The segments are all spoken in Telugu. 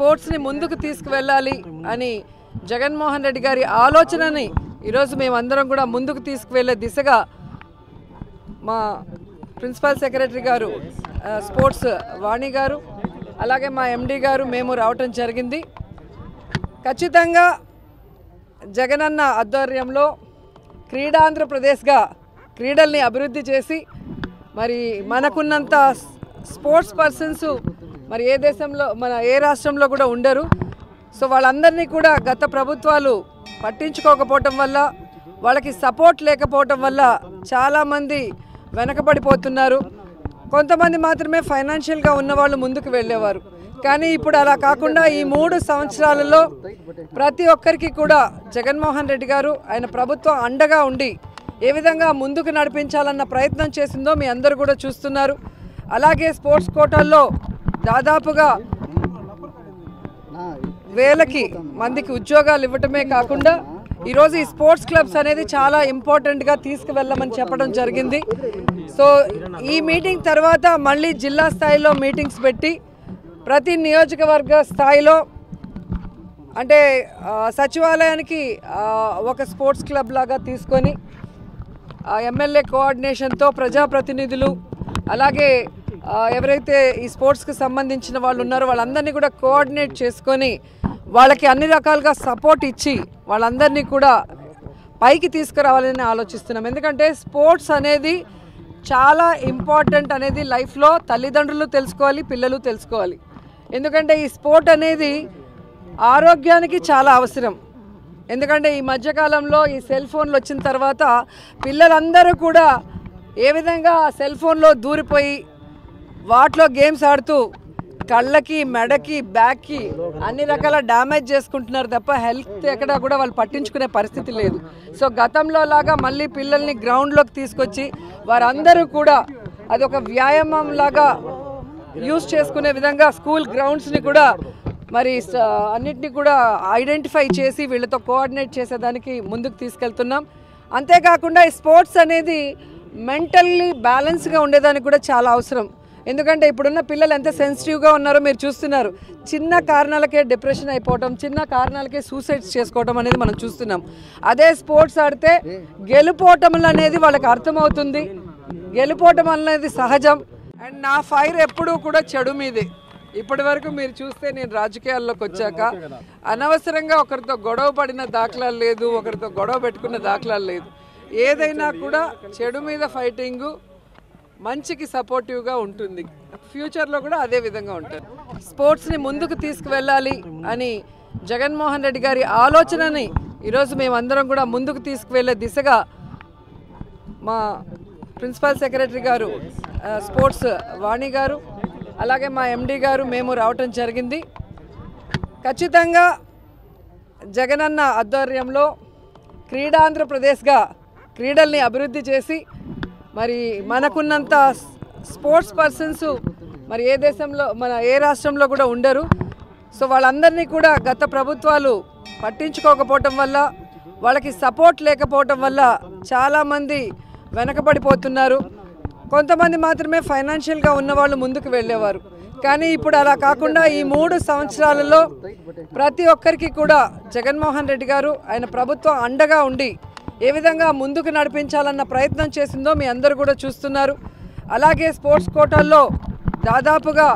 స్పోర్ట్స్ని ముందుకు తీసుకువెళ్ళాలి అని జగన్మోహన్ రెడ్డి గారి ఆలోచనని ఈరోజు మేమందరం కూడా ముందుకు తీసుకువెళ్ళే దిశగా మా ప్రిన్సిపల్ సెక్రటరీ గారు ఆ, స్పోర్ట్స్ వాణి గారు అలాగే మా ఎండి గారు మేము రావటం జరిగింది ఖచ్చితంగా జగనన్న ఆధ్వర్యంలో క్రీడాంధ్రప్రదేశ్గా క్రీడల్ని అభివృద్ధి చేసి మరి మనకున్నంత స్- స్పోర్ట్స్ పర్సన్స్ మరి ఏ దేశంలో మన ఏ రాష్ట్రంలో కూడా ఉండరు సో వాళ్ళందరినీ కూడా గత ప్రభుత్వాలు పట్టించుకోకపోవటం వల్ల వాళ్ళకి సపోర్ట్ లేకపోవటం వల్ల చాలామంది వెనకబడిపోతున్నారు కొంతమంది మాత్రమే ఫైనాన్షియల్గా ఉన్నవాళ్ళు ముందుకు వెళ్ళేవారు కానీ ఇప్పుడు అలా కాకుండా ఈ మూడు సంవత్సరాలలో ప్రతి ఒక్కరికి కూడా జగన్మోహన్ రెడ్డి గారు ఆయన ప్రభుత్వం అండగా ఉండి ఏ విధంగా ముందుకు నడిపించాలన్న ప్రయత్నం చేసిందో మీ అందరూ కూడా చూస్తున్నారు అలాగే స్పోర్ట్స్ కోటాల్లో దాదాపుగా వేలకి మందికి ఉద్యోగాలు ఇవ్వటమే కాకుండా ఈరోజు ఈ స్పోర్ట్స్ క్లబ్స్ అనేది చాలా ఇంపార్టెంట్గా తీసుకువెళ్ళమని చెప్పడం జరిగింది సో ఈ మీటింగ్ తర్వాత మళ్ళీ జిల్లా స్థాయిలో మీటింగ్స్ పెట్టి ప్రతి నియోజకవర్గ స్థాయిలో అంటే ఆ, సచివాలయానికి ఆ, ఒక స్పోర్ట్స్ క్లబ్ లాగా తీసుకొని ఆ, ఎమ్మెల్యే కోఆర్డినేషన్తో ప్రజాప్రతినిధులు అలాగే ఆ, ఎవరైతే ఈ స్పోర్ట్స్కి సంబంధించిన వాళ్ళు ఉన్నారో వాళ్ళందరినీ కూడా కోఆర్డినేట్ చేసుకొని వాళ్ళకి అన్ని రకాలుగా సపోర్ట్ ఇచ్చి వాళ్ళందరినీ కూడా పైకి తీసుకురావాలని ఆలోచిస్తున్నాం ఎందుకంటే స్పోర్ట్స్ అనేది చాలా ఇంపార్టెంట్ అనేది లైఫ్లో తల్లిదండ్రులు తెలుసుకోవాలి పిల్లలు తెలుసుకోవాలి ఎందుకంటే ఈ స్పోర్ట్ అనేది ఆరోగ్యానికి చాలా అవసరం ఎందుకంటే ఈ మధ్యకాలంలో ఈ సెల్ ఫోన్లు వచ్చిన తర్వాత పిల్లలందరూ కూడా ఏ విధంగా సెల్ ఫోన్లో దూరిపోయి వాటిలో గేమ్స్ ఆడుతూ కళ్ళకి మెడకి బ్యాక్కి అన్ని రకాల డ్యామేజ్ చేసుకుంటున్నారు తప్ప హెల్త్ ఎక్కడ కూడా వాళ్ళు పట్టించుకునే పరిస్థితి లేదు సో గతంలో లాగా మళ్ళీ పిల్లల్ని గ్రౌండ్లోకి తీసుకొచ్చి వారందరూ కూడా అది ఒక వ్యాయామం లాగా యూస్ చేసుకునే విధంగా స్కూల్ గ్రౌండ్స్ని కూడా మరి స- అన్నిటిని కూడా ఐడెంటిఫై చేసి వీళ్ళతో కోఆర్డినేట్ చేసేదానికి ముందుకు తీసుకెళ్తున్నాం అంతేకాకుండా ఈ స్పోర్ట్స్ అనేది మెంటల్లీ బ్యాలెన్స్గా ఉండేదానికి కూడా చాలా అవసరం ఎందుకంటే ఇప్పుడున్న పిల్లలు ఎంత సెన్సిటివ్గా ఉన్నారో మీరు చూస్తున్నారు చిన్న కారణాలకే డిప్రెషన్ అయిపోవటం చిన్న కారణాలకే సూసైడ్స్ చేసుకోవటం అనేది మనం చూస్తున్నాం అదే స్పోర్ట్స్ ఆడితే గెలుపోవటం అనేది వాళ్ళకి అర్థమవుతుంది గెలుపోవటం అనేది సహజం అండ్ నా ఫైర్ ఎప్పుడూ కూడా చెడు మీదే ఇప్పటి వరకు మీరు చూస్తే నేను రాజకీయాల్లోకి వచ్చాక అనవసరంగా ఒకరితో గొడవ పడిన దాఖలాలు లేదు ఒకరితో గొడవ పెట్టుకున్న దాఖలాలు లేదు ఏదైనా కూడా చెడు మీద ఫైటింగు మంచికి సపోర్టివ్గా ఉంటుంది ఫ్యూచర్లో కూడా అదే విధంగా ఉంటుంది స్పోర్ట్స్ని ముందుకు తీసుకువెళ్ళాలి అని జగన్మోహన్ రెడ్డి గారి ఆలోచనని ఈరోజు మేమందరం కూడా ముందుకు తీసుకువెళ్ళే దిశగా మా ప్రిన్సిపల్ సెక్రటరీ గారు ఆ, స్పోర్ట్స్ వాణి గారు అలాగే మా ఎండి గారు మేము రావటం జరిగింది ఖచ్చితంగా జగనన్న ఆధ్వర్యంలో క్రీడాంధ్రప్రదేశ్గా క్రీడల్ని అభివృద్ధి చేసి మరి మనకున్నంత స్- స్పోర్ట్స్ పర్సన్స్ మరి ఏ దేశంలో మన ఏ రాష్ట్రంలో కూడా ఉండరు సో వాళ్ళందరినీ కూడా గత ప్రభుత్వాలు పట్టించుకోకపోవటం వల్ల వాళ్ళకి సపోర్ట్ లేకపోవటం వల్ల చాలామంది వెనకబడిపోతున్నారు కొంతమంది మాత్రమే ఫైనాన్షియల్గా ఉన్నవాళ్ళు ముందుకు వెళ్ళేవారు కానీ ఇప్పుడు అలా కాకుండా ఈ మూడు సంవత్సరాలలో ప్రతి ఒక్కరికి కూడా జగన్మోహన్ రెడ్డి గారు ఆయన ప్రభుత్వం అండగా ఉండి ఏ విధంగా ముందుకు నడిపించాలన్న ప్రయత్నం చేసిందో మీ అందరూ కూడా చూస్తున్నారు అలాగే స్పోర్ట్స్ కోటాల్లో దాదాపుగా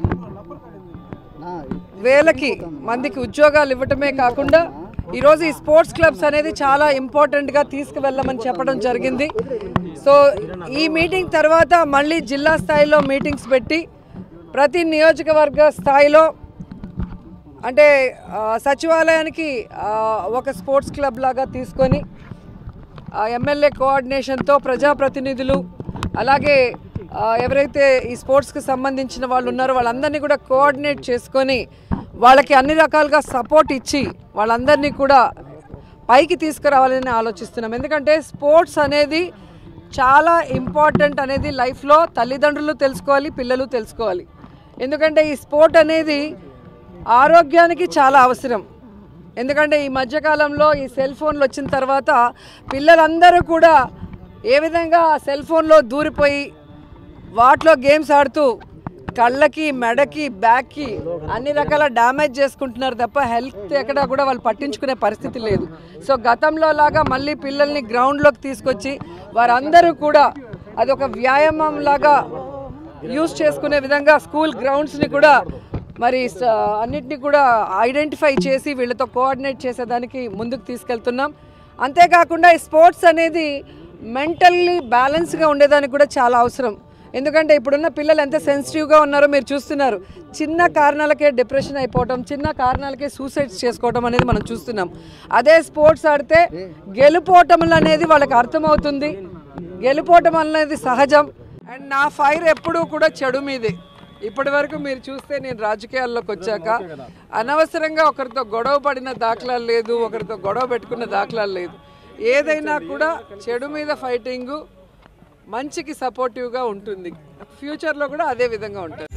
వేలకి మందికి ఉద్యోగాలు ఇవ్వటమే కాకుండా ఈరోజు ఈ స్పోర్ట్స్ క్లబ్స్ అనేది చాలా ఇంపార్టెంట్గా తీసుకువెళ్ళమని చెప్పడం జరిగింది సో ఈ మీటింగ్ తర్వాత మళ్ళీ జిల్లా స్థాయిలో మీటింగ్స్ పెట్టి ప్రతి నియోజకవర్గ స్థాయిలో అంటే ఆ, సచివాలయానికి ఆ, ఒక స్పోర్ట్స్ క్లబ్ లాగా తీసుకొని ఆ, ఎమ్మెల్యే కోఆర్డినేషన్తో ప్రజాప్రతినిధులు అలాగే ఆ, ఎవరైతే ఈ స్పోర్ట్స్కి సంబంధించిన వాళ్ళు ఉన్నారో వాళ్ళందరినీ కూడా కోఆర్డినేట్ చేసుకొని వాళ్ళకి అన్ని రకాలుగా సపోర్ట్ ఇచ్చి వాళ్ళందరినీ కూడా పైకి తీసుకురావాలని ఆలోచిస్తున్నాం ఎందుకంటే స్పోర్ట్స్ అనేది చాలా ఇంపార్టెంట్ అనేది లైఫ్లో తల్లిదండ్రులు తెలుసుకోవాలి పిల్లలు తెలుసుకోవాలి ఎందుకంటే ఈ స్పోర్ట్ అనేది ఆరోగ్యానికి చాలా అవసరం ఎందుకంటే ఈ మధ్యకాలంలో ఈ సెల్ ఫోన్లు వచ్చిన తర్వాత పిల్లలందరూ కూడా ఏ విధంగా సెల్ ఫోన్లో దూరిపోయి వాటిలో గేమ్స్ ఆడుతూ కళ్ళకి మెడకి బ్యాక్కి అన్ని రకాల డ్యామేజ్ చేసుకుంటున్నారు తప్ప హెల్త్ ఎక్కడ కూడా వాళ్ళు పట్టించుకునే పరిస్థితి లేదు సో గతంలో లాగా మళ్ళీ పిల్లల్ని గ్రౌండ్లోకి తీసుకొచ్చి వారందరూ కూడా అదొక వ్యాయామం లాగా యూస్ చేసుకునే విధంగా స్కూల్ గ్రౌండ్స్ని కూడా మరి స- అన్నిటిని కూడా ఐడెంటిఫై చేసి వీళ్ళతో కోఆర్డినేట్ చేసేదానికి ముందుకు తీసుకెళ్తున్నాం అంతేకాకుండా ఈ స్పోర్ట్స్ అనేది మెంటల్లీ బ్యాలెన్స్గా ఉండేదానికి కూడా చాలా అవసరం ఎందుకంటే ఇప్పుడున్న పిల్లలు ఎంత సెన్సిటివ్గా ఉన్నారో మీరు చూస్తున్నారు చిన్న కారణాలకే డిప్రెషన్ అయిపోవటం చిన్న కారణాలకే సూసైడ్స్ చేసుకోవటం అనేది మనం చూస్తున్నాం అదే స్పోర్ట్స్ ఆడితే గెలుపోవటములు అనేది వాళ్ళకి అర్థమవుతుంది గెలుపోవటం అనేది సహజం అండ్ నా ఫైర్ ఎప్పుడూ కూడా చెడు మీదే ఇప్పటి వరకు మీరు చూస్తే నేను రాజకీయాల్లోకి వచ్చాక అనవసరంగా ఒకరితో గొడవ పడిన దాఖలాలు లేదు ఒకరితో గొడవ పెట్టుకున్న దాఖలాలు లేదు ఏదైనా కూడా చెడు మీద ఫైటింగు మంచికి సపోర్టివ్గా ఉంటుంది ఫ్యూచర్లో కూడా అదే విధంగా ఉంటుంది